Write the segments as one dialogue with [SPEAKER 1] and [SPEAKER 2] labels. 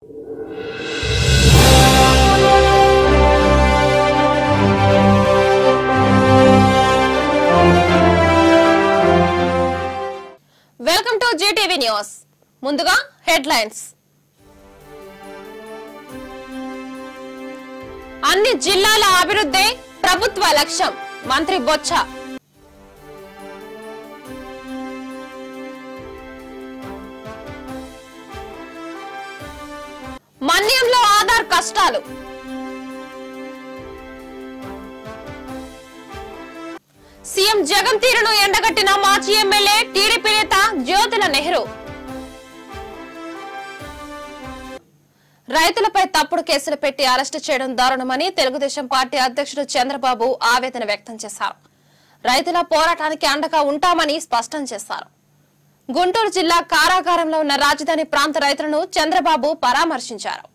[SPEAKER 1] Welcome to GTV news ముందుగా headlines అన్ని జిల్లాల అభివృద్ధి ప్రభుత్వ లక్ష్యం మంత్రి బొత్స మన్యంలో ఆధార్ కష్టాలు సీఎం జగన్ తీరును ఎండగట్టిన మాజీ ఎమ్మెల్యే టీడీపీ నేత జ్యోతుల నెహ్రూ రైతులపై తప్పుడు కేసులు పెట్టి అరెస్టు చేయడం దారుణమని తెలుగుదేశం పార్టీ అధ్యక్షుడు చంద్రబాబు ఆవేదన వ్యక్తం చేశారు రైతుల పోరాటానికి అండగా ఉంటామని స్పష్టం చేశారు గుంటూరు జిల్లా కారాగారంలో ఉన్న రాజధాని ప్రాంత రైతులను చంద్రబాబు పరామర్శించారు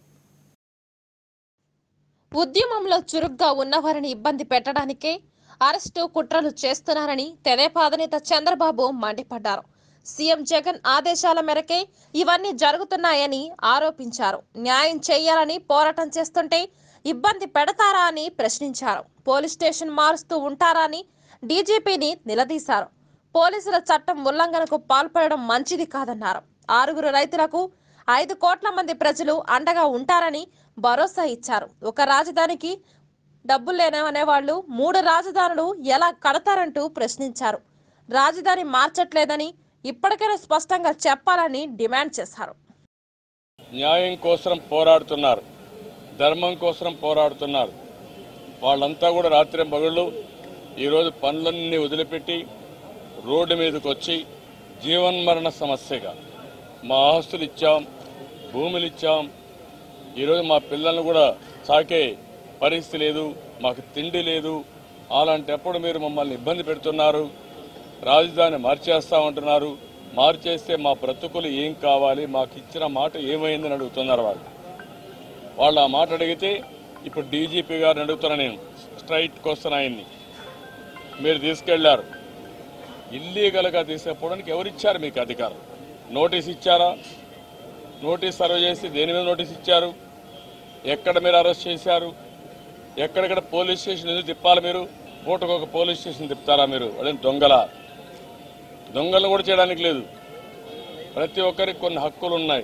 [SPEAKER 1] ఉద్యమంలో చురుగ్గా ఉన్నవారిని ఇబ్బంది పెట్టడానికే అరెస్టు కుట్రలు చేస్తున్నారని తెదేపా అధినేత చంద్రబాబు మండిపడ్డారు సీఎం జగన్ ఆదేశాల మేరకే ఇవన్నీ జరుగుతున్నాయని ఆరోపించారు న్యాయం చేయాలని పోరాటం చేస్తుంటే ఇబ్బంది పెడతారా అని ప్రశ్నించారు పోలీస్ స్టేషన్ మారుస్తూ ఉంటారా అని డీజీపీని నిలదీశారు పోలీసుల చట్టం ఉల్లంఘనకు పాల్పడడం మంచిది కాదన్నారు ఆరుగురు రైతులకు ఐదు కోట్ల మంది ప్రజలు అండగా ఉంటారని భరోసా ఇచ్చారు ఒక రాజధానికి డబ్బులు లేననే వాళ్ళు మూడు రాజధానులు ఎలా కడతారంటూ ప్రశ్నించారు రాజధాని మార్చట్లేదని ఇప్పటికైనా స్పష్టంగా చెప్పాలని డిమాండ్ చేశారు
[SPEAKER 2] న్యాయం కోసం పోరాడుతున్నారు ధర్మం కోసం పోరాడుతున్నారు వాళ్ళంతా కూడా రాత్రి పగళ్ళు ఈరోజు పనులన్నీ వదిలిపెట్టి రోడ్డు మీదకి వచ్చి జీవన్మరణ సమస్యగా మా ఆస్తులు ఇచ్చాం భూములు ఇచ్చాం ఈరోజు మా పిల్లల్ని కూడా సాకే పరిస్థితి లేదు మాకు తిండి లేదు అలాంటప్పుడు మీరు మమ్మల్ని ఇబ్బంది పెడుతున్నారు రాజధాని మార్చేస్తామంటున్నారు మార్చేస్తే మా బ్రతుకులు ఏం కావాలి మాకు ఇచ్చిన మాట ఏమైందని అడుగుతున్నారు వాళ్ళు వాళ్ళు ఆ మాట అడిగితే ఇప్పుడు డీజీపీ గారిని అడుగుతున్నా నేను స్ట్రైట్ క్వశ్చన్ ఆయన్ని మీరు తీసుకెళ్లారు ఇల్లీగల్గా తీసుకుపోవడానికి ఎవరిచ్చారు మీకు అధికారం నోటీస్ ఇచ్చారా నోటీస్ సర్వ్ చేసి దేని మీద నోటీస్ ఇచ్చారు ఎక్కడ మీరు అరెస్ట్ చేశారు ఎక్కడెక్కడ పోలీస్ స్టేషన్ ఎందుకు తిప్పాలి మీరు పూటకు ఒక పోలీస్ స్టేషన్ తిప్పుతారా మీరు అదే దొంగల దొంగలు కూడా చేయడానికి లేదు ప్రతి ఒక్కరికి కొన్ని హక్కులు ఉన్నాయి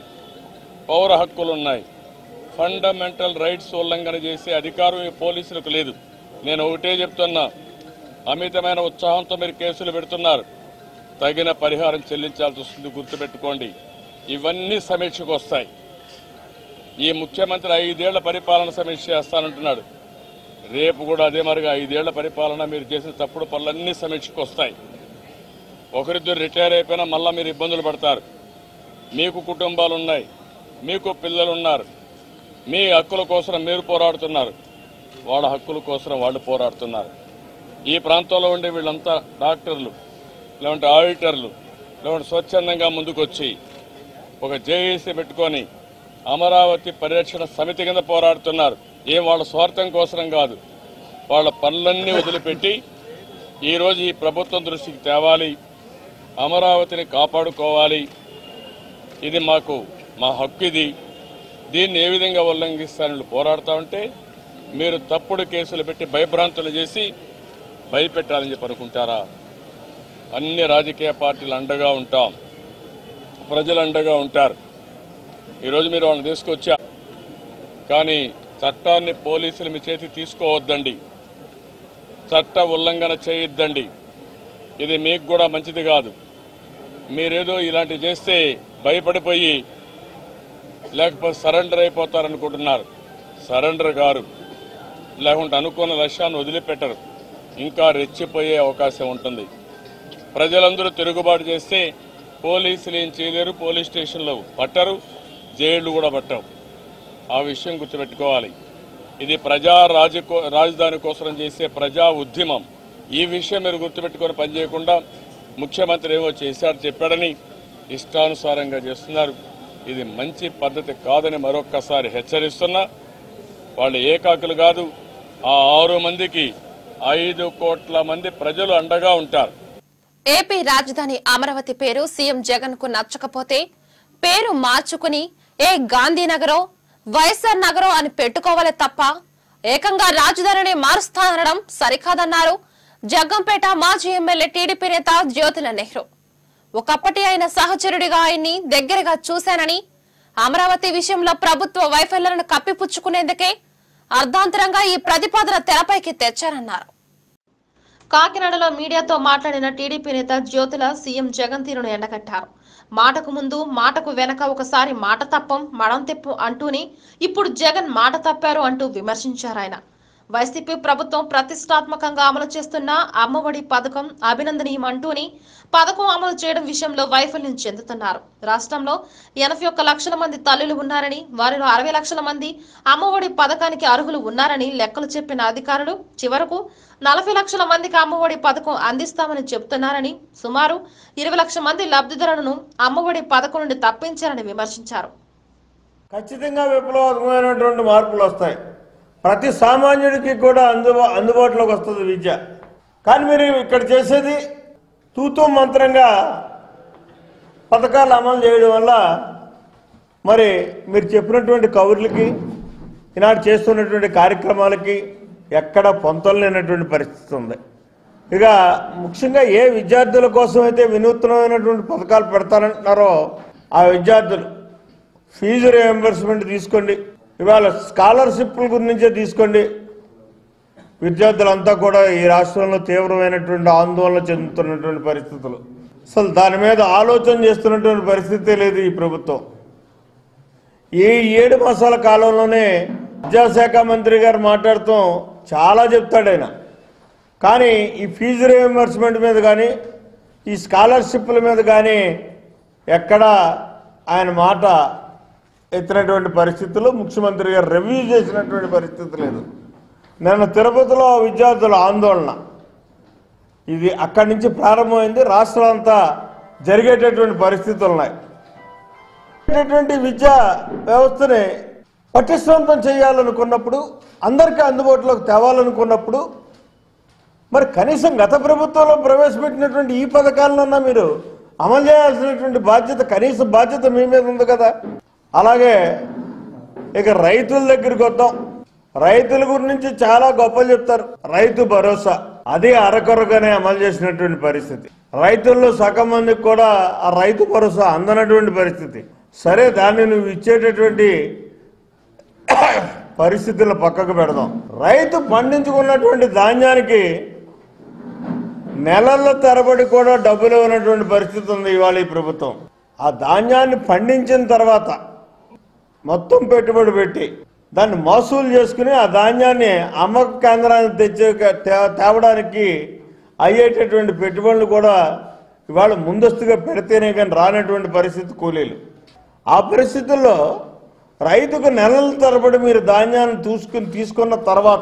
[SPEAKER 2] పౌర హక్కులు ఉన్నాయి ఫండమెంటల్ రైట్స్ ఉల్లంఘన చేసే అధికారం ఈ పోలీసులకు లేదు నేను ఒకటే చెప్తున్నా అమితమైన ఉత్సాహంతో మీరు కేసులు పెడుతున్నారు తగిన పరిహారం చెల్లించాల్సి వస్తుంది గుర్తుపెట్టుకోండి ఇవన్నీ సమీక్షకు వస్తాయి ఈ ముఖ్యమంత్రి ఐదేళ్ల పరిపాలన సమీక్ష చేస్తానంటున్నాడు రేపు కూడా అదే మరిగా ఐదేళ్ల పరిపాలన మీరు చేసిన తప్పుడు పనులన్నీ సమీక్షకు వస్తాయి ఒకరిద్దరు రిటైర్ అయిపోయినా మళ్ళా మీరు ఇబ్బందులు పడతారు మీకు కుటుంబాలు ఉన్నాయి మీకు పిల్లలు ఉన్నారు మీ హక్కుల కోసం మీరు పోరాడుతున్నారు వాళ్ళ హక్కుల కోసం వాళ్ళు పోరాడుతున్నారు ఈ ప్రాంతంలో ఉండే వీళ్ళంతా డాక్టర్లు లేదంటే ఆడిటర్లు లేదంటే స్వచ్ఛందంగా ముందుకొచ్చి ఒక జేఏసీ పెట్టుకొని అమరావతి పరిరక్షణ సమితి కింద పోరాడుతున్నారు ఏం వాళ్ళ స్వార్థం కోసం కాదు వాళ్ళ పనులన్నీ వదిలిపెట్టి ఈరోజు ఈ ప్రభుత్వం దృష్టికి తేవాలి అమరావతిని కాపాడుకోవాలి ఇది మాకు మా హక్కు ఇది దీన్ని ఏ విధంగా ఉల్లంఘిస్తారని పోరాడుతూ ఉంటే మీరు తప్పుడు కేసులు పెట్టి భయభ్రాంతులు చేసి భయపెట్టాలని చెప్పి అనుకుంటారా అన్ని రాజకీయ పార్టీలు అండగా ఉంటాం ప్రజలు అండగా ఉంటారు ఈరోజు మీరు వాళ్ళని తీసుకొచ్చా కానీ చట్టాన్ని పోలీసులు మీ చేతి తీసుకోవద్దండి చట్ట ఉల్లంఘన చేయొద్దండి ఇది మీకు కూడా మంచిది కాదు మీరేదో ఇలాంటివి చేస్తే భయపడిపోయి లేకపోతే సరెండర్ అయిపోతారనుకుంటున్నారు సరెండర్ గారు లేకుంటే అనుకున్న లక్ష్యాన్ని వదిలిపెట్టరు ఇంకా రెచ్చిపోయే అవకాశం ఉంటుంది ప్రజలందరూ తిరుగుబాటు చేస్తే పోలీసులు ఏం చేయలేరు పోలీస్ స్టేషన్లో పట్టరు జైళ్లు కూడా పట్టవు ఆ విషయం గుర్తుపెట్టుకోవాలి ఇది ప్రజా రాజకో రాజధాని కోసం చేసే ప్రజా ఉద్యమం ఈ విషయం మీరు గుర్తుపెట్టుకొని పనిచేయకుండా ముఖ్యమంత్రి ఏమో చేశాడు చెప్పాడని ఇష్టానుసారంగా చేస్తున్నారు ఇది మంచి పద్ధతి కాదని మరొక్కసారి హెచ్చరిస్తున్నా వాళ్ళు ఏకాకులు కాదు ఆ ఆరు మందికి ఐదు కోట్ల మంది ప్రజలు అండగా ఉంటారు
[SPEAKER 1] ఏపీ రాజధాని అమరావతి పేరు సీఎం జగన్ కు నచ్చకపోతే పేరు మార్చుకుని ఏ గాంధీనగరో వైఎస్ఆర్ నగరో అని పెట్టుకోవాలి తప్ప ఏకంగా రాజధానిని మారుస్తానడం సరికాదన్నారు జగ్గంపేట మాజీ ఎమ్మెల్యే టీడీపీ నేత జ్యోతుల నెహ్రూ ఒకప్పటి ఆయన సహచరుడిగా ఆయన్ని దగ్గరగా చూశానని అమరావతి విషయంలో ప్రభుత్వ వైఫల్యాలను కప్పిపుచ్చుకునేందుకే అర్ధాంతరంగా ఈ ప్రతిపాదన తెరపైకి తెచ్చారన్నారు కాకినాడలో మీడియాతో మాట్లాడిన టీడీపీ నేత జ్యోతుల సీఎం జగన్ తీరును ఎండగట్టారు మాటకు ముందు మాటకు వెనక ఒకసారి మాట తప్పం మడం తెప్పు అంటూనే ఇప్పుడు జగన్ మాట తప్పారు అంటూ విమర్శించారు ఆయన వైసీపీ ప్రభుత్వం ప్రతిష్టాత్మకంగా అమలు చేస్తున్న అమ్మఒడి పథకం అభినందనీయం అంటూని పథకం అమలు చేయడం విషయంలో వైఫల్యం చెందుతున్నారు రాష్ట్రంలో ఎనభై ఒక్క లక్షల మంది తల్లులు ఉన్నారని వారిలో అరవై లక్షల మంది అమ్మఒడి పథకానికి అర్హులు ఉన్నారని లెక్కలు చెప్పిన అధికారులు చివరకు నలభై లక్షల మందికి అమ్మఒడి పథకం అందిస్తామని చెబుతున్నారని సుమారు ఇరవై లక్షల మంది లబ్ధిదారులను అమ్మఒడి పథకం నుండి తప్పించారని విమర్శించారు
[SPEAKER 3] ఖచ్చితంగా విప్లవాత్మకమైనటువంటి మార్పులు వస్తాయి ప్రతి సామాన్యుడికి కూడా అందుబా అందుబాటులోకి వస్తుంది విద్య కానీ మీరు ఇక్కడ చేసేది తూతూ మంత్రంగా పథకాలు అమలు చేయడం వల్ల మరి మీరు చెప్పినటువంటి కబుర్లకి ఈనాడు చేస్తున్నటువంటి కార్యక్రమాలకి ఎక్కడ పొంతలేనటువంటి పరిస్థితి ఉంది ఇక ముఖ్యంగా ఏ విద్యార్థుల కోసం అయితే వినూత్నమైనటువంటి పథకాలు పెడతారంటున్నారో ఆ విద్యార్థులు ఫీజు రియంబర్స్మెంట్ తీసుకోండి ఇవాళ స్కాలర్షిప్ల గురించే తీసుకోండి విద్యార్థులంతా కూడా ఈ రాష్ట్రంలో తీవ్రమైనటువంటి ఆందోళన చెందుతున్నటువంటి పరిస్థితులు అసలు దాని మీద ఆలోచన చేస్తున్నటువంటి పరిస్థితే లేదు ఈ ప్రభుత్వం ఈ ఏడు మాసాల కాలంలోనే విద్యాశాఖ మంత్రి గారు మాట్లాడుతూ చాలా చెప్తాడు ఆయన కానీ ఈ ఫీజు రియంబర్స్మెంట్ మీద కానీ ఈ స్కాలర్షిప్ల మీద కానీ ఎక్కడా ఆయన మాట ఎత్తినటువంటి పరిస్థితులు ముఖ్యమంత్రి గారు రివ్యూ చేసినటువంటి పరిస్థితి లేదు నిన్న తిరుపతిలో విద్యార్థుల ఆందోళన ఇది అక్కడి నుంచి ప్రారంభమైంది రాష్ట్రం అంతా జరిగేటటువంటి పరిస్థితులు ఉన్నాయి ఉండేటటువంటి విద్యా వ్యవస్థని పటిష్టవంతం చేయాలనుకున్నప్పుడు అందరికీ అందుబాటులోకి తేవాలనుకున్నప్పుడు మరి కనీసం గత ప్రభుత్వంలో ప్రవేశపెట్టినటువంటి ఈ పథకాలనన్నా మీరు అమలు చేయాల్సినటువంటి బాధ్యత కనీస బాధ్యత మీ మీద ఉంది కదా అలాగే ఇక రైతుల దగ్గరికి వద్దాం రైతుల గురించి చాలా గొప్పలు చెప్తారు రైతు భరోసా అది అరకొరగానే అమలు చేసినటువంటి పరిస్థితి రైతుల్లో సగం మందికి కూడా ఆ రైతు భరోసా అందనటువంటి పరిస్థితి సరే దాన్ని నువ్వు ఇచ్చేటటువంటి పరిస్థితులను పక్కకు పెడదాం రైతు పండించుకున్నటువంటి ధాన్యానికి నెలల తరబడి కూడా డబ్బులు ఇవ్వనటువంటి పరిస్థితి ఉంది ఇవాళ ఈ ప్రభుత్వం ఆ ధాన్యాన్ని పండించిన తర్వాత మొత్తం పెట్టుబడి పెట్టి దాన్ని మోసూలు చేసుకుని ఆ ధాన్యాన్ని అమ్మక కేంద్రానికి తెచ్చే తే- తేవడానికి అయ్యేటటువంటి పెట్టుబడులు కూడా ఇవాళ ముందస్తుగా పెడితేనే కానీ రానటువంటి పరిస్థితి కూలీలు ఆ పరిస్థితుల్లో రైతుకు నెలల తరబడి మీరు ధాన్యాన్ని తీసుకుని తీసుకున్న తర్వాత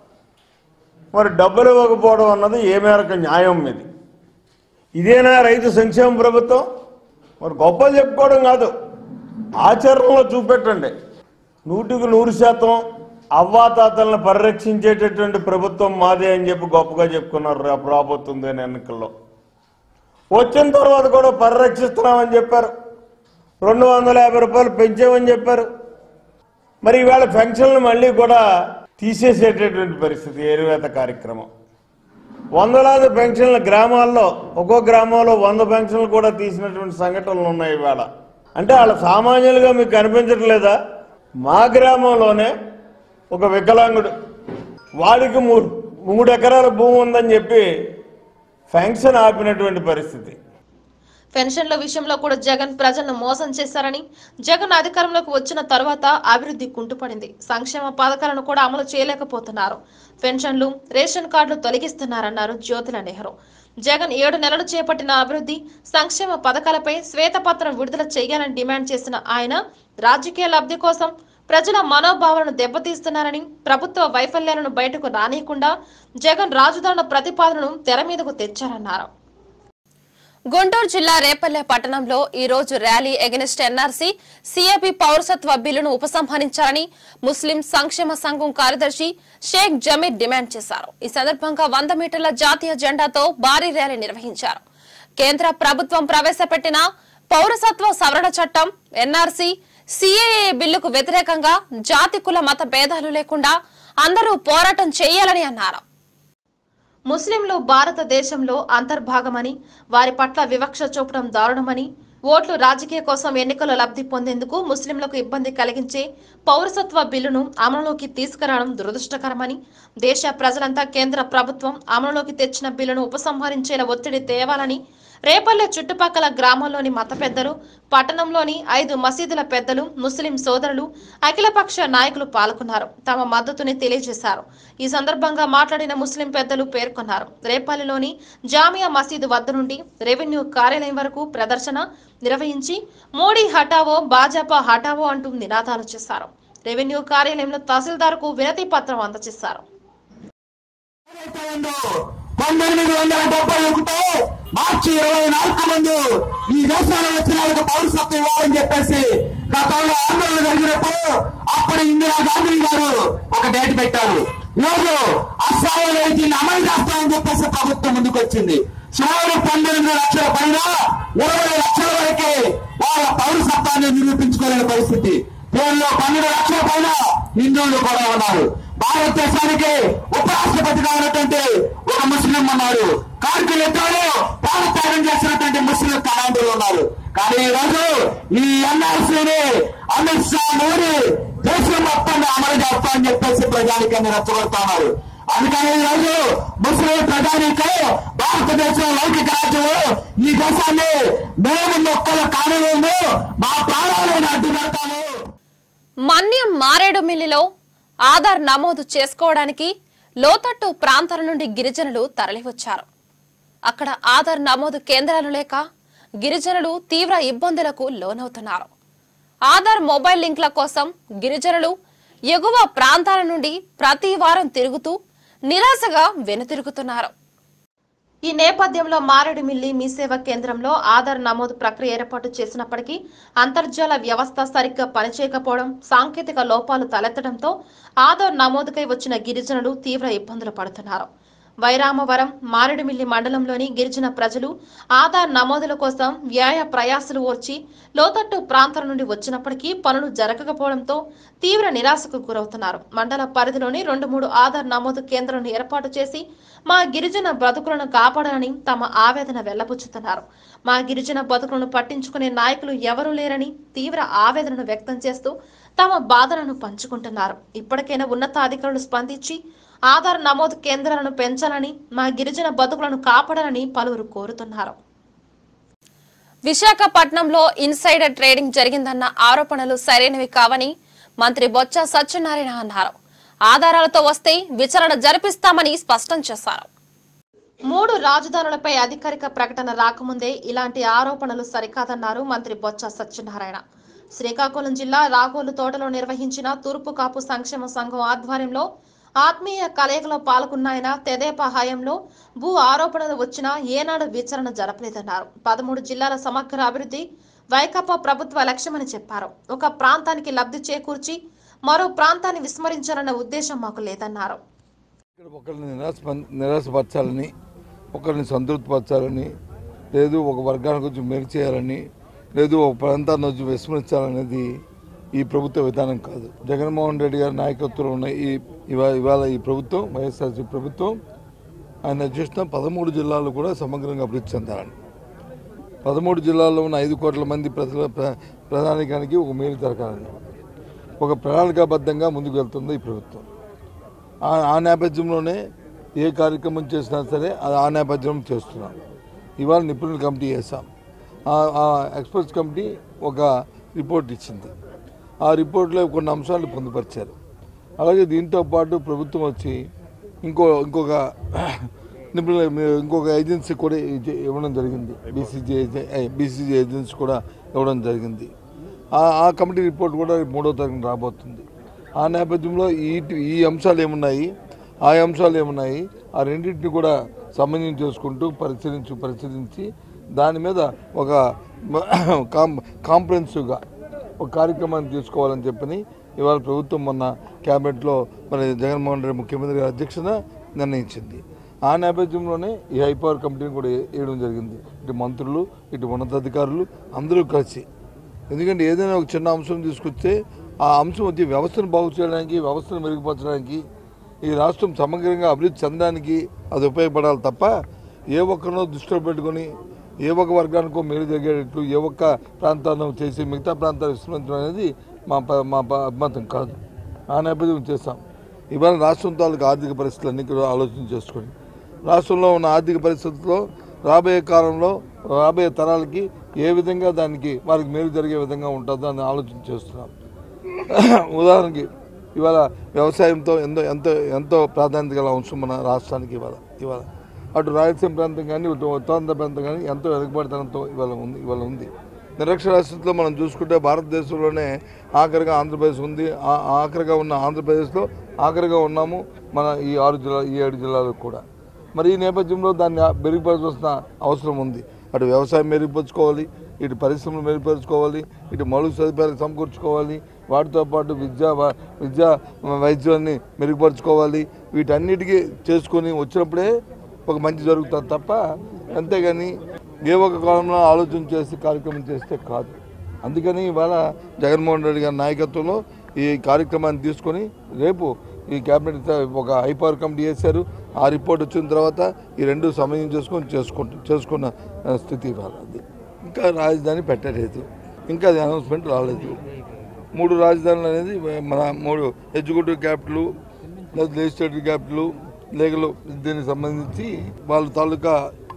[SPEAKER 3] మరి డబ్బులు ఇవ్వకపోవడం అన్నది ఏ మేరకు న్యాయం ఇది ఇదేనా రైతు సంక్షేమ ప్రభుత్వం మరి గొప్పలు చెప్పుకోవడం కాదు ఆచరణలో చూపెట్టండి నూటికి నూరు శాతం అవ్వాతాతలను పరిరక్షించేటటువంటి ప్రభుత్వం మాదే అని చెప్పి గొప్పగా చెప్పుకున్నారు రేపు రాబోతుంది అని ఎన్నికల్లో వచ్చిన తర్వాత కూడా పరిరక్షిస్తున్నామని చెప్పారు రెండు వందల యాభై రూపాయలు పెంచామని చెప్పారు మరి ఈవేళ పెన్షన్లు మళ్ళీ కూడా తీసేసేటటువంటి పరిస్థితి ఏరువేత కార్యక్రమం వందలాది పెన్షన్ల గ్రామాల్లో ఒక్కో గ్రామంలో వంద పెన్షన్లు కూడా తీసినటువంటి సంఘటనలు ఉన్నాయి ఇవాళ అంటే వాళ్ళ సామాన్యులుగా మీకు కనిపించట్లేదా మా గ్రామంలోనే ఒక వికలాంగుడు వాడికి మూడు మూడు ఎకరాల భూమి ఉందని చెప్పి పెన్షన్ ఆపినటువంటి పరిస్థితి
[SPEAKER 1] పెన్షన్ల విషయంలో కూడా జగన్ ప్రజలను మోసం చేశారని జగన్ అధికారంలోకి వచ్చిన తర్వాత అభివృద్ధి కుంటుపడింది సంక్షేమ పథకాలను కూడా అమలు చేయలేకపోతున్నారు పెన్షన్లు రేషన్ కార్డులు తొలగిస్తున్నారన్నారు జ్యోతుల నెహ్రూ జగన్ ఏడు నెలలు చేపట్టిన అభివృద్ధి సంక్షేమ పథకాలపై శ్వేతపత్రం విడుదల చేయాలని డిమాండ్ చేసిన ఆయన రాజకీయ లబ్ధి కోసం ప్రజల మనోభావాలను దెబ్బతీస్తున్నారని ప్రభుత్వ వైఫల్యాలను బయటకు రానియకుండా జగన్ రాజధానుల ప్రతిపాదనను తెర మీదకు తెచ్చారన్నారు గుంటూరు జిల్లా రేపల్లె పట్టణంలో ఈ రోజు ర్యాలీ ఎగెనిస్ట్ ఎన్ఆర్సీ సిఏపి పౌరసత్వ బిల్లును ఉపసంహరించాలని ముస్లిం సంక్షేమ సంఘం కార్యదర్శి షేక్ జమీర్ డిమాండ్ చేశారు ఈ సందర్భంగా వంద మీటర్ల జాతీయ జెండాతో భారీ ర్యాలీ నిర్వహించారు కేంద్ర ప్రభుత్వం ప్రవేశపెట్టిన పౌరసత్వ సవరణ చట్టం ఎన్ఆర్సీ సిఏఏ బిల్లుకు వ్యతిరేకంగా జాతి కుల మత భేదాలు లేకుండా అందరూ పోరాటం చేయాలని అన్నారు ముస్లింలు భారతదేశంలో అంతర్భాగమని వారి పట్ల వివక్ష చూపడం దారుణమని ఓట్లు రాజకీయ కోసం ఎన్నికల లబ్ధి పొందేందుకు ముస్లింలకు ఇబ్బంది కలిగించే పౌరసత్వ బిల్లును అమలులోకి తీసుకురావడం దురదృష్టకరమని దేశ ప్రజలంతా కేంద్ర ప్రభుత్వం అమలులోకి తెచ్చిన బిల్లును ఉపసంహరించేలా ఒత్తిడి తేవాలని రేపల్లె చుట్టుపక్కల గ్రామాల్లోని మత పెద్దలు పట్టణంలోని ఐదు మసీదుల పెద్దలు ముస్లిం సోదరులు అఖిలపక్ష నాయకులు పాల్గొన్నారు తమ మద్దతుని తెలియజేశారు ఈ సందర్భంగా మాట్లాడిన ముస్లిం పెద్దలు పేర్కొన్నారు రేపల్లిలోని జామియా మసీదు వద్ద నుండి రెవెన్యూ కార్యాలయం వరకు ప్రదర్శన నిర్వహించి మోడీ హటావో భాజపా హటావో అంటూ నినాదాలు చేశారు రెవెన్యూ కార్యాలయంలో తహసీల్దార్కు వినతి పత్రం అందజేశారు
[SPEAKER 4] ఏదైతే ఉందో పంతొమ్మిది వందల డెబ్బై ఒకటి మార్చి ఇరవై నాలుగు ముందు ఈ దేశాలు వచ్చిన వాళ్ళకి పౌరసత్వం ఇవ్వాలని చెప్పేసి గతంలో ఆందోళన జరిగినప్పుడు అప్పుడు ఇందిరా గాంధీ గారు ఒక డేట్ పెట్టారు ఈరోజు అస్సాంలో దీన్ని అమలు చేస్తామని చెప్పేసి ప్రభుత్వం ముందుకు వచ్చింది సుమారు పన్నెండు లక్షల పైన ఇరవై లక్షల వరకు వాళ్ళ పౌరసత్వాన్ని నిరూపించుకోలేని పరిస్థితి దీనిలో పన్నెండు లక్షల పైన హిందువులు కూడా ఉన్నారు భారతదేశానికి ఉపరాష్ట్రపతిగా ఉన్నటువంటి ఒక ముస్లిం ఉన్నారు కార్గిల్ యుద్ధంలో ప్రాణత్యాగం చేసినటువంటి ముస్లిం కమాండర్లు ఉన్నారు కానీ ఈ రోజు ఈ ఎన్ఆర్సీని అమిత్ షా మోడీ దేశం మొత్తం అమలు చేస్తా అని చెప్పేసి ప్రజానికాన్ని రెచ్చగొడుతున్నారు అందుకని ఈ రోజు ముస్లిం ప్రజానికం భారతదేశం లౌకిక రాజ్యం ఈ దేశాన్ని మేము మొక్కలు కానివ్వము మా ప్రాణాలను అడ్డు పెడతాము
[SPEAKER 1] మన్యం మారేడుమిల్లిలో ఆధార్ నమోదు చేసుకోవడానికి లోతట్టు ప్రాంతాల నుండి గిరిజనులు తరలివచ్చారు అక్కడ ఆధార్ నమోదు కేంద్రాలు లేక గిరిజనులు తీవ్ర ఇబ్బందులకు లోనవుతున్నారు ఆధార్ మొబైల్ లింక్ల కోసం గిరిజనులు ఎగువ ప్రాంతాల నుండి ప్రతి వారం తిరుగుతూ నిరాశగా వెనుతిరుగుతున్నారు ఈ నేపథ్యంలో మారేడుమిల్లి మీ సేవ కేంద్రంలో ఆధార్ నమోదు ప్రక్రియ ఏర్పాటు చేసినప్పటికీ అంతర్జాల వ్యవస్థ సరిగ్గా పనిచేయకపోవడం సాంకేతిక లోపాలు తలెత్తడంతో ఆధార్ నమోదుకై వచ్చిన గిరిజనులు తీవ్ర ఇబ్బందులు పడుతున్నారు వైరామవరం మారేడుమిల్లి మండలంలోని గిరిజన ప్రజలు ఆధార్ నమోదుల కోసం వ్యాయ ప్రయాసలు ఓర్చి లోతట్టు ప్రాంతాల నుండి వచ్చినప్పటికీ పనులు జరగకపోవడంతో తీవ్ర నిరాశకు గురవుతున్నారు మండల పరిధిలోని రెండు మూడు ఆధార్ నమోదు కేంద్రాలను ఏర్పాటు చేసి మా గిరిజన బ్రతుకులను కాపాడాలని తమ ఆవేదన వెల్లబుచ్చుతున్నారు మా గిరిజన బతుకులను పట్టించుకునే నాయకులు ఎవరూ లేరని తీవ్ర ఆవేదనను వ్యక్తం చేస్తూ తమ బాధలను పంచుకుంటున్నారు ఇప్పటికైనా ఉన్నతాధికారులు స్పందించి ఆధార్ నమోదు కేంద్రాలను పెంచాలని మా గిరిజన బతుకులను కాపాడాలని పలువురు కోరుతున్నారు విశాఖపట్నంలో ఇన్సైడర్ ట్రేడింగ్ జరిగిందన్న ఆరోపణలు సరైనవి కావని మంత్రి బొత్స సత్యనారాయణ అన్నారు ఆధారాలతో వస్తే విచారణ జరిపిస్తామని స్పష్టం చేశారు మూడు రాజధానులపై అధికారిక ప్రకటన రాకముందే ఇలాంటి ఆరోపణలు సరికాదన్నారు మంత్రి బొత్స సత్యనారాయణ శ్రీకాకుళం జిల్లా రాగోలు తోటలో నిర్వహించిన తూర్పు కాపు సంక్షేమ సంఘం ఆధ్వర్యంలో ఆత్మీయ కలయికలో పాల్గొన్న ఆయన తెదేపా హయాంలో భూ ఆరోపణలు వచ్చినా ఏనాడు విచారణ జరపలేదన్నారు పదమూడు జిల్లాల సమగ్ర అభివృద్ధి వైకాపా ప్రభుత్వ లక్ష్యమని చెప్పారు ఒక ప్రాంతానికి లబ్ధి చేకూర్చి మరో ప్రాంతాన్ని విస్మరించాలన్న ఉద్దేశం మాకు లేదన్నారు
[SPEAKER 5] ఇక్కడ ఒకరిని నిరాశ నిరాశపరచాలని ఒకరిని సంతృప్తిపరచాలని లేదు ఒక వర్గానికి వచ్చి మేలు చేయాలని లేదు ఒక ప్రాంతాన్ని వచ్చి విస్మరించాలనేది ఈ ప్రభుత్వ విధానం కాదు జగన్మోహన్ రెడ్డి గారి నాయకత్వంలో ఉన్న ఈ ఇవా ఇవాళ ఈ ప్రభుత్వం వైఎస్ఆర్సీ ప్రభుత్వం ఆయన చూసిన పదమూడు జిల్లాలు కూడా సమగ్రంగా అభివృద్ధి చెందాలని పదమూడు జిల్లాల్లో ఉన్న ఐదు కోట్ల మంది ప్రజల ప్ర- ప్రధానికానికి ఒక మేలు జరగాలని ఒక ప్రణాళికాబద్ధంగా ముందుకు వెళ్తుంది ఈ ప్రభుత్వం ఆ ఆ నేపథ్యంలోనే ఏ కార్యక్రమం చేసినా సరే అది ఆ నేపథ్యం చేస్తున్నాం ఇవాళ నిపుణుల కమిటీ చేశాం ఆ- ఆ ఎక్స్పర్ట్స్ కమిటీ ఒక రిపోర్ట్ ఇచ్చింది ఆ రిపోర్ట్లో కొన్ని అంశాలు పొందుపరిచారు అలాగే దీంతో పాటు ప్రభుత్వం వచ్చి ఇంకో ఇంకొక నిపుణుల ఇంకొక ఏజెన్సీ కూడా ఇచ్చే- ఇవ్వడం జరిగింది బీసీజీ బీసీజీ ఏజెన్సీ కూడా ఇవ్వడం జరిగింది ఆ- ఆ కమిటీ రిపోర్ట్ కూడా రేపు మూడో తారీఖున రాబోతుంది ఆ నేపథ్యంలో ఈ ఈ అంశాలు ఏమున్నాయి ఆ అంశాలు ఏమున్నాయి ఆ రెండింటిని కూడా సమన్వయం చేసుకుంటూ పరిశీలించి పరిశీలించి దాని మీద ఒక కాం కాంప్రహెన్సివ్గా ఒక కార్యక్రమాన్ని తీసుకోవాలని చెప్పని ఇవాళ ప్రభుత్వం మొన్న క్యాబినెట్లో మరి జగన్మోహన్ రెడ్డి ముఖ్యమంత్రి గారి అధ్యక్షత నిర్ణయించింది ఆ నేపథ్యంలోనే ఈ హైపవర్ కమిటీని కూడా వేయడం జరిగింది ఇటు మంత్రులు ఇటు ఉన్నతాధికారులు అందరూ కలిసి ఎందుకంటే ఏదైనా ఒక చిన్న అంశం తీసుకొస్తే ఆ అంశం వచ్చి వ్యవస్థను బాగు చేయడానికి వ్యవస్థను మెరుగుపరచడానికి ఈ రాష్ట్రం సమగ్రంగా అభివృద్ధి చెందడానికి అది ఉపయోగపడాలి తప్ప ఏ ఒక్కరినో దృష్టిలో పెట్టుకొని ఏ ఒక్క వర్గానికో మేలు జరిగేటట్లు ఏ ఒక్క ప్రాంతాన్ని చేసి మిగతా ప్రాంతాలు విస్మరించడం అనేది మా ప- మా ప- అభిమతం కాదు ఆ నేపథ్యం చేస్తాం ఇవాళ రాష్ట్రం తాలూకు ఆర్థిక పరిస్థితులన్నీ కూడా ఆలోచన చేసుకొని రాష్ట్రంలో ఉన్న ఆర్థిక పరిస్థితుల్లో రాబోయే కాలంలో రాబోయే తరాలకి ఏ విధంగా దానికి వారికి మేలు జరిగే విధంగా ఉంటుందో అని ఆలోచన చేస్తున్నాం ఉదాహరణకి ఇవాళ వ్యవసాయంతో ఎంతో ఎంతో ఎంతో ప్రాధాన్యత గల అంశం మన రాష్ట్రానికి ఇవాళ ఇవాళ అటు రాయలసీమ ప్రాంతం కానీ ఇటు ఉత్తరాంధ్ర ప్రాంతం కానీ ఎంతో వెనుకబడితనంతో ఇవాళ ఉంది ఇవాళ ఉంది నిరక్షరాస్యతలో మనం చూసుకుంటే భారతదేశంలోనే ఆఖరిగా ఆంధ్రప్రదేశ్ ఉంది ఆ- ఆఖరిగా ఉన్న ఆంధ్రప్రదేశ్లో ఆఖరిగా ఉన్నాము మన ఈ ఆరు జిల్లా ఈ ఏడు జిల్లాలకు కూడా మరి ఈ నేపథ్యంలో దాన్ని మెరుగుపరచాల్సిన అవసరం ఉంది అటు వ్యవసాయం మెరుగుపరుచుకోవాలి ఇటు పరిశ్రమలు మెరుగుపరుచుకోవాలి ఇటు మౌలిక సదుపాయాలు సమకూర్చుకోవాలి వాటితో పాటు విద్యా వ- విద్యా వైద్యాన్ని మెరుగుపరుచుకోవాలి వీటన్నిటికీ చేసుకొని వచ్చినప్పుడే ఒక మంచి జరుగుతుంది తప్ప అంతేగాని ఏ ఒక్క కాలంలో ఆలోచన చేసి కార్యక్రమం చేస్తే కాదు అందుకని ఇవాళ జగన్మోహన్ రెడ్డి గారి నాయకత్వంలో ఈ కార్యక్రమాన్ని తీసుకొని రేపు ఈ క్యాబినెట్ ఒక హైపవర్ కమిటీ చేశారు ఆ రిపోర్ట్ వచ్చిన తర్వాత ఈ రెండు సమయం చేసుకొని చేసుకుంటు చేసుకున్న ఆ, స్థితి ఇవాళ అది ఇంకా రాజధాని పెట్టలేదు ఇంకా అది అనౌన్స్మెంట్ రాలేదు మూడు రాజధానులు అనేది మన మూడు ఎగ్జిక్యూటివ్ క్యాపిటల్ లేదా లెజిస్లేటివ్ క్యాపిటల్ లీగల్ దీనికి సంబంధించి వాళ్ళ తాలూకా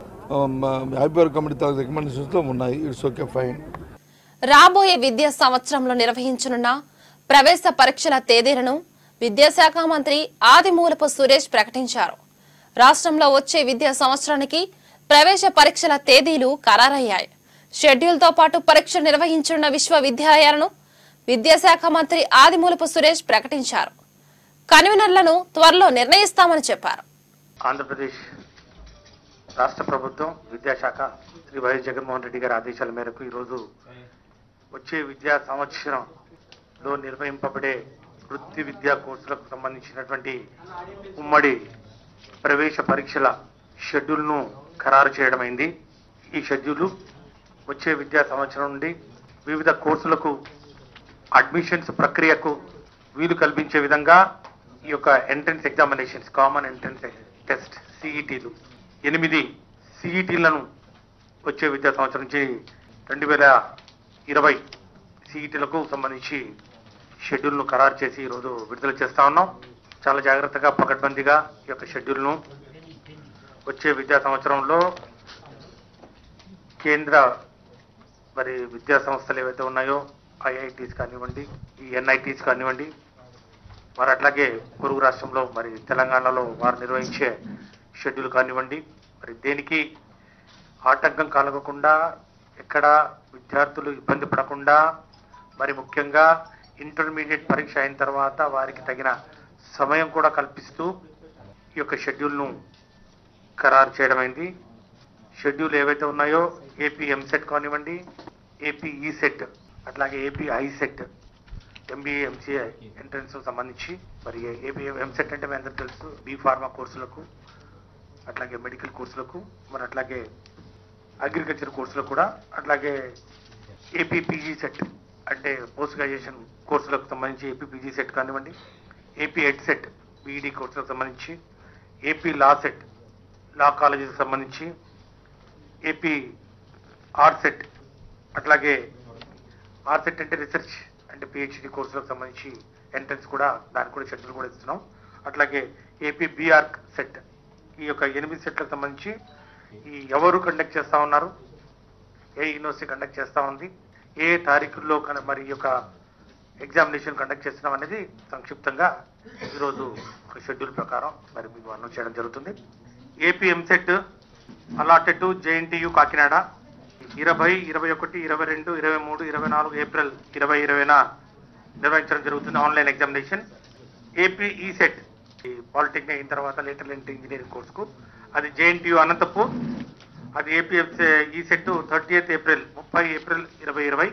[SPEAKER 5] హైపవర్ కమిటీ తాలూకా రికమెండేషన్స్లో ఉన్నాయి ఇట్స్ ఓకే ఫైన్
[SPEAKER 1] రాబోయే విద్యా సంవత్సరంలో నిర్వహించనున్న ప్రవేశ పరీక్షల తేదీలను విద్యాశాఖ మంత్రి ఆదిమూలపు సురేష్ ప్రకటించారు రాష్ట్రంలో వచ్చే విద్యా సంవత్సరానికి ప్రవేశ పరీక్షల తేదీలు ఖరారయ్యాయి షెడ్యూల్తో పాటు పరీక్షలు నిర్వహించనున్న విశ్వవిద్యాలయాలను విద్యాశాఖ మంత్రి ఆదిమూలపు సురేష్ ప్రకటించారు కన్వీనర్లను త్వరలో నిర్ణయిస్తామని చెప్పారు
[SPEAKER 6] ఆంధ్రప్రదేశ్ రాష్ట్ర ప్రభుత్వం విద్యాశాఖ శ్రీ వైఎస్ జగన్మోహన్ రెడ్డి గారి ఆదేశాల మేరకు ఈరోజు వచ్చే విద్యా సంవత్సరంలో నిర్వహింపబడే వృత్తి విద్యా కోర్సులకు సంబంధించినటువంటి ఉమ్మడి ప్రవేశ పరీక్షల షెడ్యూల్ను ఖరారు చేయడమైంది ఈ షెడ్యూలు వచ్చే విద్యా సంవత్సరం నుండి వివిధ కోర్సులకు అడ్మిషన్స్ ప్రక్రియకు వీలు కల్పించే విధంగా ఈ యొక్క entrance examinations common entrance test సిఈటీలు ఎనిమిది సిఈటీలను వచ్చే విద్యా సంవత్సరం నుంచి రెండు వేల ఇరవై సిఈటీలకు సంబంధించి షెడ్యూల్ను ఖరారు చేసి ఈరోజు విడుదల చేస్తా ఉన్నాం చాలా జాగ్రత్తగా పకడ్బందీగా ఈ యొక్క షెడ్యూల్ను వచ్చే విద్యా సంవత్సరంలో కేంద్ర మరి విద్యా సంస్థలు ఏవైతే ఉన్నాయో ఐఐటీస్ కానివ్వండి ఈ ఎన్ఐటీస్ కానివ్వండి మరి అట్లాగే పొరుగు రాష్ట్రంలో మరి తెలంగాణలో వారు నిర్వహించే షెడ్యూల్ కానివ్వండి మరి దేనికి ఆటంకం కలగకుండా ఎక్కడ విద్యార్థులు ఇబ్బంది పడకుండా మరి ముఖ్యంగా ఇంటర్మీడియట్ పరీక్ష అయిన తర్వాత వారికి తగిన సమయం కూడా కల్పిస్తూ ఈ యొక్క షెడ్యూల్ను ఖరారు చేయడమైంది షెడ్యూల్ ఏవైతే ఉన్నాయో ఏపీ ఎంసెట్ కానివ్వండి ఏపీ ఈ సెట్ అట్లాగే AP I CET MBA MCA entrance సంబంధించి మరి ఏపీ ఎంసెట్ అంటే మీ అందరికీ తెలుసు బీ ఫార్మా కోర్సులకు అట్లాగే మెడికల్ కోర్సులకు మరి అట్లాగే అగ్రికల్చర్ కోర్సులకు కూడా అట్లాగే ఏపీ పీజీ సెట్ అంటే పోస్ట్ గ్రాడ్యుయేషన్ కోర్సులకు సంబంధించి ఏపీ పీజీ సెట్ కానివ్వండి ఏపీ ఎడ్ సెట్ బీఈడి కోర్సులకు సంబంధించి ఏపీ లా సెట్ లా కాలేజీకి సంబంధించి ఏపీ ఆర్ సెట్ అట్లాగే ఆర్ సెట్ అంటే రీసెర్చ్ అంటే పిహెచ్డి కోర్సులకు సంబంధించి ఎంట్రన్స్ కూడా దానికి కూడా షెడ్యూల్ కూడా ఇస్తున్నాం అట్లాగే ఏపీ బీఆర్ సెట్ ఈ యొక్క ఎనిమిది సెట్లకు సంబంధించి ఈ ఎవరు కండక్ట్ చేస్తా ఉన్నారు ఏ యూనివర్సిటీ కండక్ట్ చేస్తా ఉంది ఏ తారీఖుల్లో కన- మరి ఈ యొక్క ఎగ్జామినేషన్ కండక్ట్ చేస్తున్నాం అనేది సంక్షిప్తంగా ఈరోజు ఒక షెడ్యూల్ ప్రకారం మరి మీకు అనౌన్స్ చేయడం జరుగుతుంది AP EAMCET allotted JNTU Kakinada ఇరవై ఇరవై ఒకటి ఇరవై రెండు ఇరవై మూడు ఇరవై నాలుగు ఏప్రిల్ ఇరవై ఇరవైన నిర్వహించడం జరుగుతుంది online examination AP E CET ఈ పాలిటెక్నిక్ అయిన తర్వాత లేటర్ ఇంజనీరింగ్ కోర్సుకు అది జేఎన్టీయు అనంతపూర్ అది AP E CET thirty April ముప్పై ఏప్రిల్ ఇరవై ఇరవై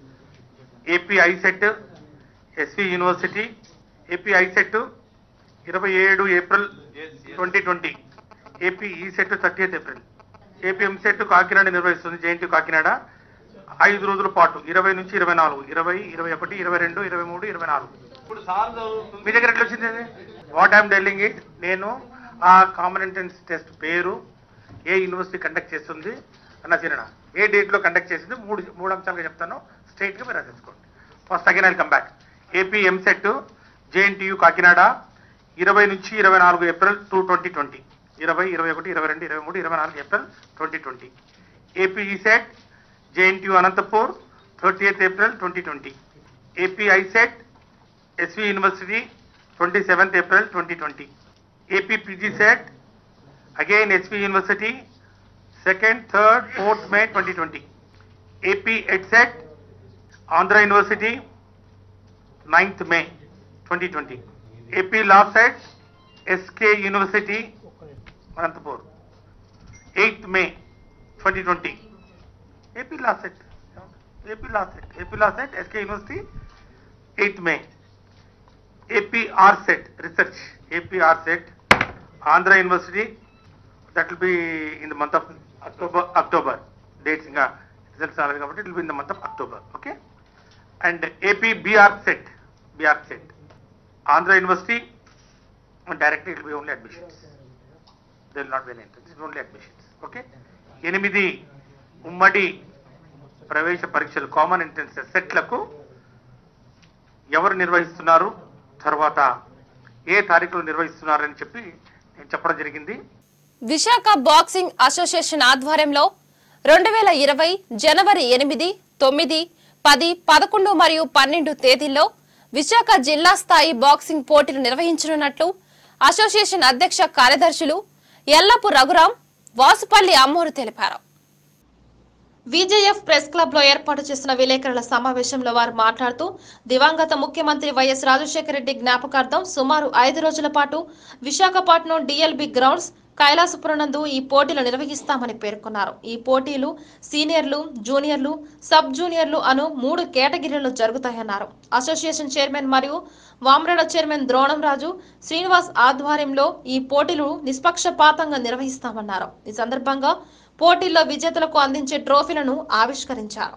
[SPEAKER 6] AP I CET SV university AP I CET ఇరవై ఏడు April twenty twenty AP E CET thirty April AP M CET Kakinada నిర్వహిస్తుంది జేఎన్టీ కాకినాడ ఐదు రోజుల పాటు ఇరవై నుంచి ఇరవై నాలుగు ఇరవై ఇరవై ఒకటి ఇరవై రెండు ఇరవై మూడు ఇరవై నాలుగు
[SPEAKER 7] ఇప్పుడు సార్ చదువుతుంది
[SPEAKER 6] మీ దగ్గర ఎట్లా వచ్చింది అది వాట్ ఐఎమ్ టెల్లింగ్ ఇట్ నేను ఆ కామన్ ఎంట్రన్స్ టెస్ట్ పేరు ఏ యూనివర్సిటీ కండక్ట్ చేస్తుంది అన్న చిన్న ఏ డేట్ లో కండక్ట్ చేసింది మూడు మూడు అంశాలుగా చెప్తాను స్ట్రైట్ గా మీరు రాసేసుకోండి first again I come back AP EAMCET JNTU Kakinada ఇరవై నుంచి ఇరవై నాలుగు ఏప్రిల్ టూ ట్వంటీ ట్వంటీ ఇరవై ఇరవై ఒకటి ఇరవై రెండు ఇరవై మూడు ఇరవై నాలుగు April twenty twenty AP ECET JNTU Anantapur thirty eighth April twenty twenty AP ICET SV university twenty seventh April twenty twenty AP PG CET again SV university second third fourth May twenty twenty AP EdCET Andhra university ninth May twenty twenty AP law CET SK university Anantapur eighth May twenty twenty AP law CET AP law CET AP law CET SK university eighth May APR set research, APR set, Andhra University, that will be in the month of October, October. Dates ఇంకా results రాలేదు కాబట్టి it will be in the month of October, okay? And AP BR set, BR set, Andhra University, directly it will be only admissions. There will not be any entrance, it will only admissions, okay? ఎనిమిది ఉమ్మడి ప్రవేశ పరీక్షలు common entrance సెట్లకు ఎవరు నిర్వహిస్తున్నారు తర్వాత ఏ తారీఖులో నిర్వహిస్తున్నారని చెప్పి నేను చెప్పడం జరిగింది
[SPEAKER 1] విశాఖ బాక్సింగ్ అసోసియేషన్ ఆధ్వర్యంలో రెండు వేల ఇరవై జనవరి ఎనిమిది తొమ్మిది పది పదకొండు మరియు పన్నెండు తేదీల్లో విశాఖ జిల్లా స్థాయి బాక్సింగ్ పోటీలు నిర్వహించనున్నట్లు అసోసియేషన్ అధ్యక్ష కార్యదర్శులు ఎల్లపు రఘురాం వాసుపల్లి అమ్మోరు తెలిపారు విజేఎఫ్ ప్రెస్ క్లబ్ లో ఏర్పాటు చేసిన విలేకరుల సమావేశంలో వారు మాట్లాడుతూ దివంగత ముఖ్యమంత్రి వైఎస్ రాజశేఖర రెడ్డి జ్ఞాపకార్థం సుమారు ఐదు రోజుల పాటు విశాఖపట్నం డిఎల్బి గ్రౌండ్స్ కైలాసపురం నందు ఈ పోటీలు నిర్వహిస్తామని పేర్కొన్నారు ఈ పోటీలు సీనియర్లు జూనియర్లు సబ్ జూనియర్లు అను మూడు కేటగిరీల్లో జరుగుతాయన్నారు అసోసియేషన్ చైర్మన్ మరియు వామరేడ చైర్మన్ ద్రోణం రాజు శ్రీనివాస్ ఆధ్వర్యంలో ఈ పోటీలు నిష్పక్షపాతంగా నిర్వహిస్తామన్నారు ఈ సందర్భంగా పోటీల్లో విజేతలకు అందించే ట్రోఫీలను ఆవిష్కరించారు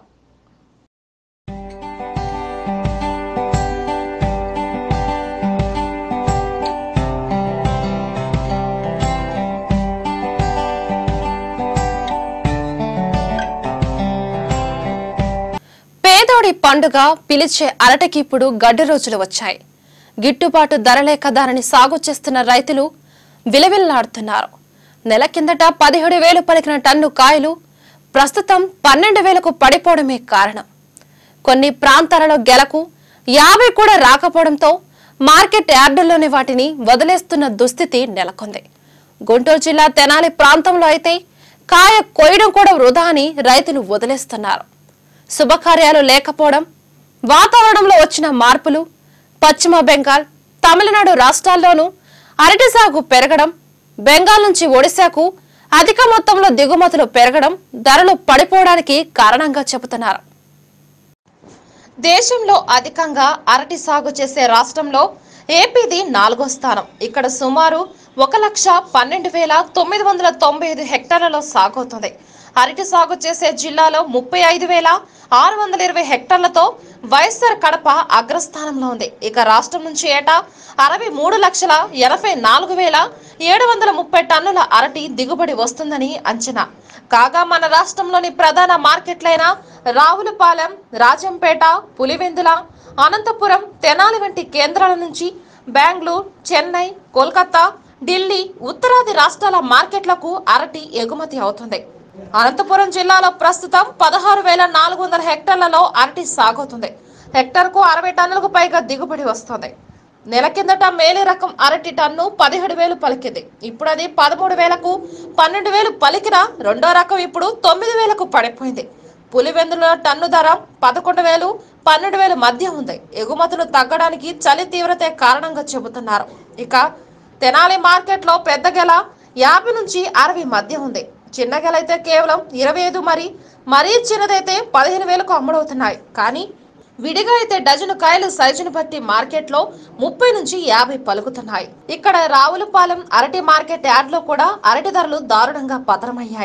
[SPEAKER 1] పేదోడి పండుగ పిలిచే అరటకి ఇప్పుడు గడ్డు రోజులు వచ్చాయి గిట్టుబాటు ధర లేక దానిని సాగు చేస్తున్న రైతులు విలవిల్లాడుతున్నారు నెల కిందట పదిహేడు వేలు పలికిన టన్ను కాయలు ప్రస్తుతం పన్నెండు వేలకు పడిపోవడమే కారణం కొన్ని ప్రాంతాలలో గెలకు యాభై కూడా రాకపోవడంతో మార్కెట్ యార్డుల్లోని వాటిని వదిలేస్తున్న దుస్థితి నెలకొంది గుంటూరు జిల్లా తెనాలి ప్రాంతంలో అయితే కాయ కొయ్యడం కూడా వృధా అని రైతులు వదిలేస్తున్నారు శుభకార్యాలు లేకపోవడం వాతావరణంలో వచ్చిన మార్పులు పశ్చిమ బెంగాల్ తమిళనాడు రాష్ట్రాల్లోనూ అరటి సాగు పెరగడం బెంగాల్ నుంచి ఒడిశాకు అధిక మొత్తంలో దిగుమతులు పెరగడం ధరలు పడిపోవడానికి కారణంగా చెబుతున్నారు దేశంలో అధికంగా అరటి సాగు చేసే రాష్ట్రంలో ఏపీది నాలుగో స్థానం ఇక్కడ సుమారు ఒక లక్ష పన్నెండు వేల తొమ్మిది వందల తొంభై ఐదు హెక్టార్లలో సాగవుతుంది అరటి సాగు చేసే జిల్లాలో ముప్పై ఐదు వేల ఆరు వందల ఇరవై హెక్టార్లతో వైఎస్ఆర్ కడప అగ్రస్థానంలో ఉంది ఇక రాష్ట్రం నుంచి ఏటా అరవై మూడు లక్షల ఎనభై నాలుగు వేల ఏడు వందల ముప్పై టన్నుల అరటి దిగుబడి వస్తుందని అంచనా కాగా మన రాష్ట్రంలోని ప్రధాన మార్కెట్లైన రావులపాలెం రాజంపేట పులివెందుల అనంతపురం తెనాలి వంటి కేంద్రాల నుంచి బెంగళూరు చెన్నై కోల్కతా ఢిల్లీ ఉత్తరాది రాష్ట్రాల మార్కెట్లకు అరటి ఎగుమతి అవుతుంది అనంతపురం జిల్లాలో ప్రస్తుతం పదహారు వేల నాలుగు వందల హెక్టార్లలో అరటి సాగుతుంది హెక్టార్కు అరవై టన్నులకు పైగా దిగుబడి వస్తుంది నెల కిందట మేలి రకం అరటి టన్ను పదిహేడు వేలు పలికింది ఇప్పుడు అది పదమూడు వేలకు పన్నెండు వేలు పలికిన రెండో రకం ఇప్పుడు తొమ్మిది వేలకు పడిపోయింది పులివెందుల టన్ను ధర పదకొండు వేలు పన్నెండు వేలు మధ్య ఉంది ఎగుమతులు తగ్గడానికి చలి తీవ్రతే కారణంగా చెబుతున్నారు ఇక తెనాలి మార్కెట్లో పెద్ద గెల యాభై నుంచి అరవై మధ్య ఉంది చిన్న గెల అయితే కేవలం ఇరవై ఐదు మరి మరీ చిన్నదైతే పదిహేను వేలకు అమ్ముడవుతున్నాయి కానీ విడిగా అయితే డజను కాయలు సైజును బట్టి మార్కెట్లో ముప్పై నుంచి యాభై పలుకుతున్నాయి ఇక్కడ రావులపాలెం అరటి మార్కెట్ యార్డ్ లో కూడా అరటి ధరలు దారుణంగా పతనమయ్యాయి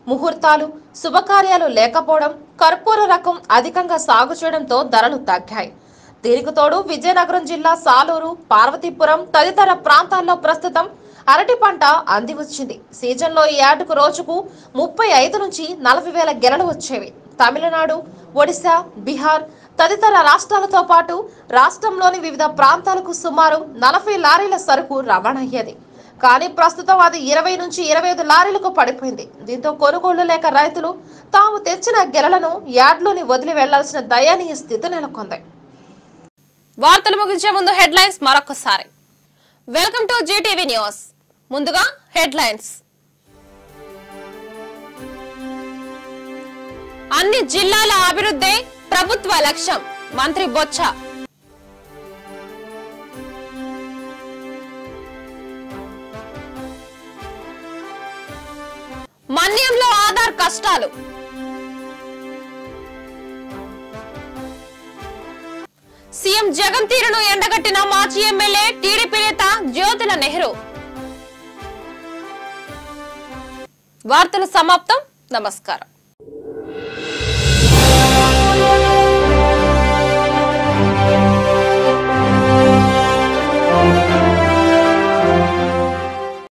[SPEAKER 1] ముహూర్తాలు శుభకార్యాలు లేకపోవడం కర్పూర రకం అధికంగా సాగు చేయడంతో ధరలు తగ్గాయి దీనికి తోడు విజయనగరం జిల్లా సాలూరు పార్వతీపురం తదితర ప్రాంతాల్లో ప్రస్తుతం అరటి పంట అంది వచ్చింది సీజన్లో ఈ ఏటకు రోజుకు ముప్పై ఐదు నుంచి నలభై వేల గెలలు వచ్చేవి తమిళనాడు ఒడిశా బీహార్ తదితర రాష్ట్రాలతో పాటు రాష్ట్రంలోని వివిధ ప్రాంతాలకు సుమారు నలభై లారీల సరుకు రవాణా అయ్యేది కానీ ప్రస్తుతం అది ఇరవై నుంచి ఇరవై ఐదు లారీలకు పడిపోయింది దీంతో కొనుగోళ్లు లేక రైతులు తాము తెచ్చిన గెలలను యార్డ్లోని వదిలి వెళ్లాల్సిన దయనీయ స్థితి నెలకొంది వార్తలు ముగించే ముందు హెడ్లైన్స్ మరొకసారి వెల్కమ్ టు జీటీవీ న్యూస్ ముందుగా హెడ్లైన్స్ అన్ని జిల్లాల అభివృద్ధి ప్రభుత్వ లక్ష్యం మంత్రి బొత్స మన్యంలో ఆధార్ కష్టాలు సీఎం జగన్ తీరును ఎండగట్టిన మాజీ ఎమ్మెల్యే టీడీపీ నేత జ్యోతుల నెహ్రూ వార్తలు సమాప్తం నమస్కారం